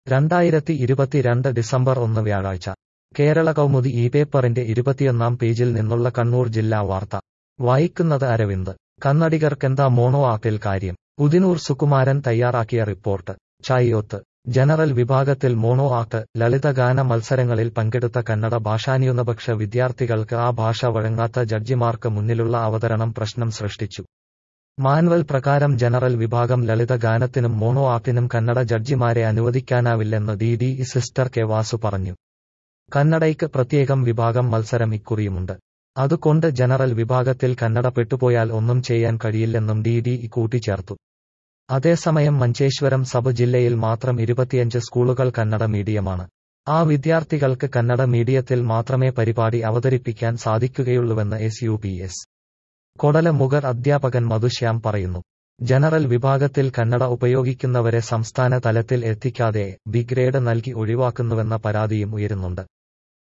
രണ്ടായിരത്തി ഇരുപത്തിരണ്ട് ഡിസംബർ ഒന്ന് വ്യാഴാഴ്ച കേരള കൗമുദി ഈ പേപ്പറിന്റെ ഇരുപത്തിയൊന്നാം പേജിൽ നിന്നുള്ള കണ്ണൂർ ജില്ലാ വാർത്ത വായിക്കുന്നത് അരവിന്ദ് കന്നഡികർക്കെന്താ മോണോ ആപ്പിൽ കാര്യം ഉദിനൂർ സുകുമാരൻ തയ്യാറാക്കിയ റിപ്പോർട്ട് ചായിയോത്ത് ജനറൽ വിഭാഗത്തിൽ മോണോ ആക്ട് ലളിതഗാന മത്സരങ്ങളിൽ പങ്കെടുത്ത കന്നഡ ഭാഷാന്യൂനപക്ഷ വിദ്യാർത്ഥികൾക്ക് ആ ഭാഷ വഴങ്ങാത്ത ജഡ്ജിമാർക്ക് മുന്നിലുള്ള അവതരണം പ്രശ്നം സൃഷ്ടിച്ചു മാനുവൽ പ്രകാരം ജനറൽ വിഭാഗം ലളിതഗാനത്തിനും മോണോ ആക്ടിനും കന്നഡ ജഡ്ജിമാരെ അനുവദിക്കാനാവില്ലെന്ന് D D sister K Vasu പറഞ്ഞു കന്നഡയ്ക്ക് പ്രത്യേകം വിഭാഗം മത്സരം ഇക്കുറിയുമുണ്ട് അതുകൊണ്ട് ജനറൽ വിഭാഗത്തിൽ കന്നഡ പെട്ടുപോയാൽ ഒന്നും ചെയ്യാൻ കഴിയില്ലെന്നും ഡി ഡി കൂട്ടിച്ചേർത്തു അതേസമയം മഞ്ചേശ്വരം സബ് ജില്ലയിൽ മാത്രം ഇരുപത്തിയഞ്ച് സ്കൂളുകൾ കന്നഡ മീഡിയമാണ് ആ വിദ്യാർത്ഥികൾക്ക് കന്നഡ മീഡിയത്തിൽ മാത്രമേ പരിപാടി അവതരിപ്പിക്കാൻ സാധിക്കുകയുള്ളൂവെന്ന് S U P S Kodalamogaru അധ്യാപകൻ മധുശ്യാം പറയുന്നു ജനറൽ വിഭാഗത്തിൽ കന്നഡ ഉപയോഗിക്കുന്നവരെ സംസ്ഥാന തലത്തിൽ എത്തിക്കാതെ ബി ഗ്രേഡ് നൽകി ഒഴിവാക്കുന്നുവെന്ന പരാതിയും ഉയരുന്നുണ്ട്